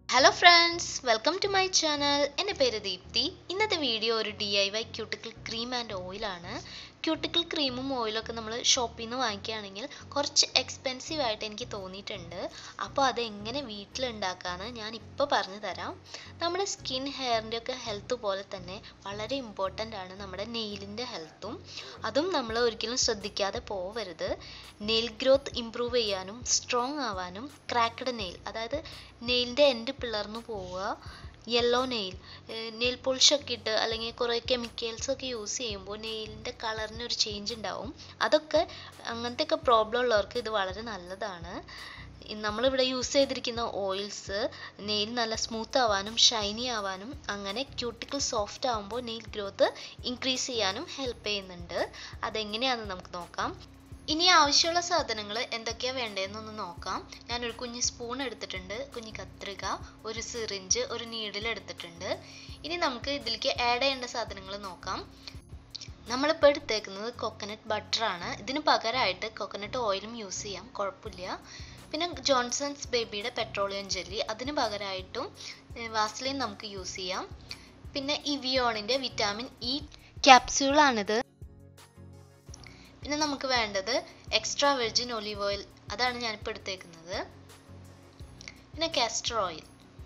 hello friends welcome to my channel എൻ്റെ പേര് ദീപ്തി ഇന്നത്തെ വീഡിയോ ഒരു D I Y cuticle cream and ഓയിലാണ് ക്യൂട്ടിക്കൽ ക്രീമും ഓയിലൊക്കെ നമ്മൾ ഷോപ്പിൽ നിന്ന് വാങ്ങിക്കുകയാണെങ്കിൽ കുറച്ച് എക്സ്പെൻസീവ് ആയിട്ട് എനിക്ക് തോന്നിയിട്ടുണ്ട് അപ്പോൾ അത് എങ്ങനെ വീട്ടിലുണ്ടാക്കാമെന്ന് ഞാൻ ഇപ്പോൾ പറഞ്ഞു തരാം നമ്മുടെ സ്കിൻ ഹെയറിൻ്റെ ഒക്കെ ഹെൽത്ത് പോലെ തന്നെ വളരെ ഇമ്പോർട്ടൻ്റ് ആണ് നമ്മുടെ നെയിലിൻ്റെ ഹെൽത്തും അതും നമ്മൾ ഒരിക്കലും ശ്രദ്ധിക്കാതെ പോവരുത് നെയിൽ ഗ്രോത്ത് ഇമ്പ്രൂവ് ചെയ്യാനും സ്ട്രോങ് ആവാനും ക്രാക്കഡ് നെയിൽ അതായത് നെയിലിൻ്റെ എൻഡ് പിളർന്നു പോവുക യെല്ലോ നെയിൽ നെയിൽ പോളിഷൊക്കെ ഇട്ട് അല്ലെങ്കിൽ കുറേ കെമിക്കൽസ് ഒക്കെ യൂസ് ചെയ്യുമ്പോൾ നെയിലിൻ്റെ കളറിന് ഒരു ചേഞ്ച് ഉണ്ടാവും അതൊക്കെ അങ്ങനത്തെ ഒക്കെ പ്രോബ്ലം ഉള്ളവർക്ക് ഇത് വളരെ നല്ലതാണ് നമ്മളിവിടെ യൂസ് ചെയ്തിരിക്കുന്ന ഓയിൽസ് നെയിൽ നല്ല സ്മൂത്ത് ആവാനും ഷൈനി ആവാനും അങ്ങനെ ക്യൂട്ടിക്കൽ സോഫ്റ്റ് ആകുമ്പോൾ നെയിൽ ഗ്രോത്ത് ഇൻക്രീസ് ചെയ്യാനും ഹെൽപ്പ് ചെയ്യുന്നുണ്ട് അതെങ്ങനെയാണെന്ന് നമുക്ക് നോക്കാം ഇനി ആവശ്യമുള്ള സാധനങ്ങൾ എന്തൊക്കെയാണ് വേണ്ടതെന്നൊന്ന് നോക്കാം ഞാനൊരു കുഞ്ഞ് സ്പൂൺ എടുത്തിട്ടുണ്ട് കുഞ്ഞ് കത്രിക ഒരു സിറിഞ്ച് ഒരു നീഡിൽ എടുത്തിട്ടുണ്ട് ഇനി നമുക്ക് ഇതിലേക്ക് ആഡ് ചെയ്യേണ്ട സാധനങ്ങൾ നോക്കാം നമ്മളിപ്പോൾ എടുത്തേക്കുന്നത് കൊക്കനട്ട് ബട്ടറാണ് ഇതിന് പകരമായിട്ട് കൊക്കനട്ട് ഓയിലും യൂസ് ചെയ്യാം കുഴപ്പമില്ല പിന്നെ ജോൺസൺസ് ബേബിയുടെ പെട്രോളിയം ജെല്ലി അതിന് പകരമായിട്ടും വാസ്ലിൻ നമുക്ക് യൂസ് ചെയ്യാം പിന്നെ ഇവിയോണിൻ്റെ വിറ്റാമിൻ ഇ ക്യാപ്സ്യൂളാണിത് പിന്നെ നമുക്ക് വേണ്ടത് എക്സ്ട്രാ വെർജിൻ ഒലീവ് ഓയിൽ അതാണ് ഞാനിപ്പോൾ എടുത്തേക്കുന്നത് പിന്നെ കാസ്റ്റർ ഓയിൽ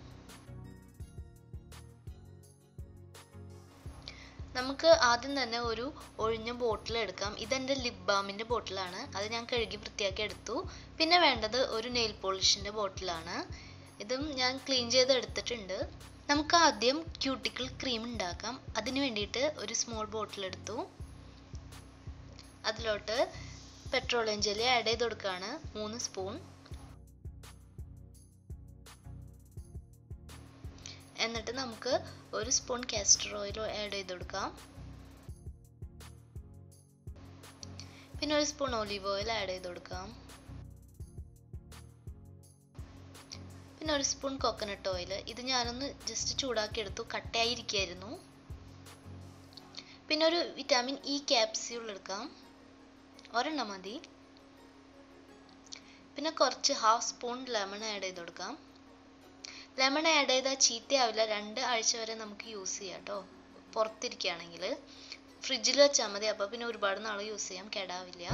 നമുക്ക് ആദ്യം തന്നെ ഒരു ഒഴിഞ്ഞ ബോട്ടിൽ എടുക്കാം ഇതെൻ്റെ ലിപ് ബാമിൻ്റെ ബോട്ടിലാണ് അത് ഞാൻ കഴുകി വൃത്തിയാക്കി എടുത്തു പിന്നെ വേണ്ടത് ഒരു നെയിൽ പോളിഷിൻ്റെ ബോട്ടിലാണ് ഇതും ഞാൻ ക്ലീൻ ചെയ്ത് എടുത്തിട്ടുണ്ട് നമുക്ക് ആദ്യം ക്യൂട്ടിക്കിൾ ക്രീം ഉണ്ടാക്കാം അതിന് വേണ്ടിയിട്ട് ഒരു സ്മോൾ ബോട്ടിൽ എടുത്തു അതിലോട്ട് പെട്രോളിയം ജെല്ലി ആഡ് ചെയ്ത് കൊടുക്കുകയാണ് മൂന്ന് സ്പൂൺ എന്നിട്ട് നമുക്ക് ഒരു സ്പൂൺ കാസ്റ്റർ ഓയിൽ ആഡ് ചെയ്ത് കൊടുക്കാം പിന്നെ ഒരു സ്പൂൺ ഒലീവ് ഓയിൽ ആഡ് ചെയ്ത് കൊടുക്കാം പിന്നെ ഒരു സ്പൂൺ കോക്കനട്ട് ഓയിൽ ഇത് ഞാനൊന്ന് ജസ്റ്റ് ചൂടാക്കി എടുത്തു കട്ടയായിരിക്കായിരുന്നു പിന്നെ ഒരു വിറ്റാമിൻ ഇ ക്യാപ്സ്യൂൾ എടുക്കാം ഒരെണ്ണം മതി പിന്നെ കുറച്ച് ഹാഫ് സ്പൂൺ ലെമൺ ആഡ് ചെയ്ത് കൊടുക്കാം ലെമൺ ആഡ് ചെയ്താൽ ചീത്തയാവില്ല രണ്ട് ആഴ്ച വരെ നമുക്ക് യൂസ് ചെയ്യാം കേട്ടോ പുറത്തിരിക്കുകയാണെങ്കിൽ ഫ്രിഡ്ജിൽ വെച്ചാൽ മതി അപ്പോൾ പിന്നെ ഒരുപാട് നാൾ യൂസ് ചെയ്യാം കേടാവില്ല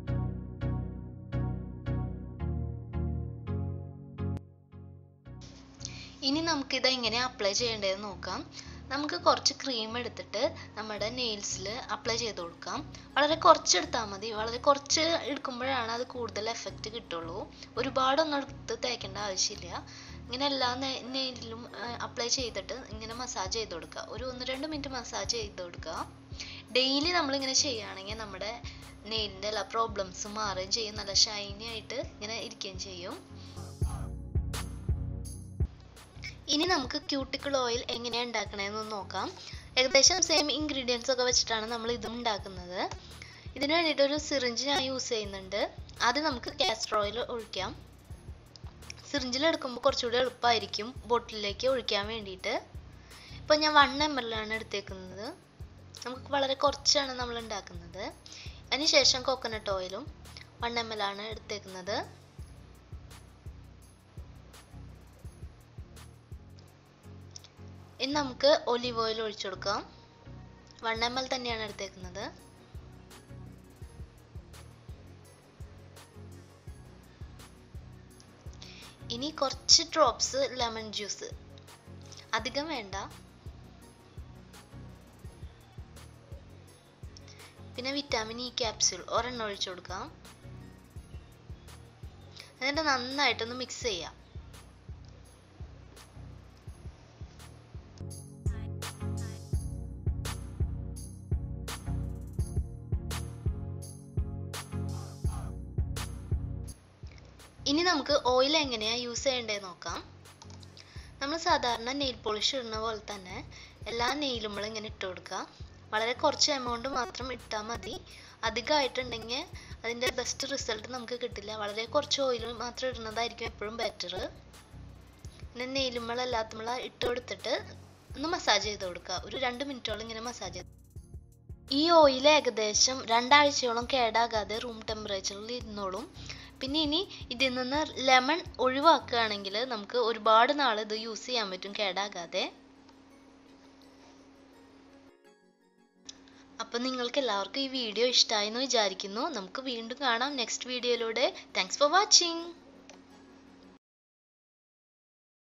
ഇനി നമുക്കിത് എങ്ങനെ അപ്ലൈ ചെയ്യേണ്ടതെന്ന് നോക്കാം നമുക്ക് കുറച്ച് ക്രീം എടുത്തിട്ട് നമ്മുടെ നെയിൽസിൽ അപ്ലൈ ചെയ്ത് കൊടുക്കാം വളരെ കുറച്ച് എടുത്താൽ മതി വളരെ കുറച്ച് എടുക്കുമ്പോഴാണ് അത് കൂടുതൽ എഫക്റ്റ് കിട്ടുള്ളൂ ഒരുപാടൊന്നും എടുത്ത് തേക്കേണ്ട ആവശ്യമില്ല ഇങ്ങനെ എല്ലാ നെയിലും അപ്ലൈ ചെയ്തിട്ട് ഇങ്ങനെ മസാജ് ചെയ്ത് കൊടുക്കുക ഒരു ഒന്ന് രണ്ട് മിനിറ്റ് മസാജ് ചെയ്ത് കൊടുക്കുക ഡെയിലി നമ്മളിങ്ങനെ ചെയ്യുകയാണെങ്കിൽ നമ്മുടെ നെയിലിൻ്റെ എല്ലാ പ്രോബ്ലംസും മാറുകയും ചെയ്യും നല്ല ഷൈനി ആയിട്ട് ഇങ്ങനെ ഇരിക്കുകയും ചെയ്യും ഇനി നമുക്ക് ക്യൂട്ടിക്കിൾ ഓയിൽ എങ്ങനെയാണ് ഉണ്ടാക്കണതെന്ന് നോക്കാം ഏകദേശം സെയിം ഇൻഗ്രീഡിയൻസ് ഒക്കെ വെച്ചിട്ടാണ് നമ്മൾ ഇതും ഉണ്ടാക്കുന്നത് ഇതിന് വേണ്ടിയിട്ട് ഒരു സിറിഞ്ച് ഞാൻ യൂസ് ചെയ്യുന്നുണ്ട് ആദ്യം നമുക്ക് കാസ്റ്റർ ഓയിൽ ഒഴിക്കാം സിറിഞ്ചിൽ എടുക്കുമ്പോൾ കുറച്ചുകൂടി എളുപ്പമായിരിക്കും ബോട്ടിലേക്ക് ഒഴിക്കാൻ വേണ്ടിയിട്ട് ഇപ്പോൾ ഞാൻ വൺ എം എല്ലാണ് എടുത്തേക്കുന്നത് നമുക്ക് വളരെ കുറച്ചാണ് നമ്മൾ ഉണ്ടാക്കുന്നത് അതിനുശേഷം കോക്കനട്ട് ഓയിലും വൺ എം എൽ ആണ് എടുത്തേക്കുന്നത് ഇനി നമുക്ക് ഒലിവ് ഓയിൽ ഒഴിച്ചു കൊടുക്കാം വൺ എം എൽ തന്നെയാണ് എടുത്തേക്കുന്നത് ഇനി കുറച്ച് ഡ്രോപ്സ് ലെമൺ ജ്യൂസ് അധികം വേണ്ട പിന്നെ വിറ്റാമിൻ ഇ ക്യാപ്സ്യൂൾ ഒരെണ്ണം ഒഴിച്ചു കൊടുക്കാം എന്നിട്ട് നന്നായിട്ടൊന്ന് മിക്സ് ചെയ്യാം ഇനി നമുക്ക് ഓയിൽ എങ്ങനെയാണ് യൂസ് ചെയ്യേണ്ടത് നോക്കാം നമ്മൾ സാധാരണ നെയിൽ പോളിഷ് ഇടുന്ന പോലെ തന്നെ എല്ലാ നെയിലുകളും ഇങ്ങനെ ഇട്ട് കൊടുക്കുക വളരെ കുറച്ച് എമൗണ്ട് മാത്രം ഇട്ടാൽ മതി അധികമായിട്ടുണ്ടെങ്കിൽ അതിൻ്റെ ബെസ്റ്റ് റിസൾട്ട് നമുക്ക് കിട്ടില്ല വളരെ കുറച്ച് ഓയിൽ മാത്രം ഇടുന്നതായിരിക്കും എപ്പോഴും ബെറ്റർ പിന്നെ നെയിലുമ്മളെല്ലാത്തുമ്മള ഇട്ട് കൊടുത്തിട്ട് ഒന്ന് മസാജ് ചെയ്ത് കൊടുക്കുക ഒരു രണ്ട് മിനിറ്റോളം ഇങ്ങനെ മസാജ് ചെയ്ത് ഈ ഓയിൽ ഏകദേശം രണ്ടാഴ്ചയോളം കേടാകാതെ റൂം ടെമ്പറേച്ചറിൽ ഇരുന്നോളും പിന്നെ ഇനി ഇതിൽ നിന്ന് ലെമൺ ഒഴിവാക്കുകയാണെങ്കിൽ നമുക്ക് ഒരുപാട് നാൾ ഇത് യൂസ് ചെയ്യാൻ പറ്റും കേടാകാതെ അപ്പം നിങ്ങൾക്ക് എല്ലാവർക്കും ഈ വീഡിയോ ഇഷ്ടമായി എന്ന് വിചാരിക്കുന്നു നമുക്ക് വീണ്ടും കാണാം നെക്സ്റ്റ് വീഡിയോയിലൂടെ താങ്ക്സ് ഫോർ വാച്ചിങ്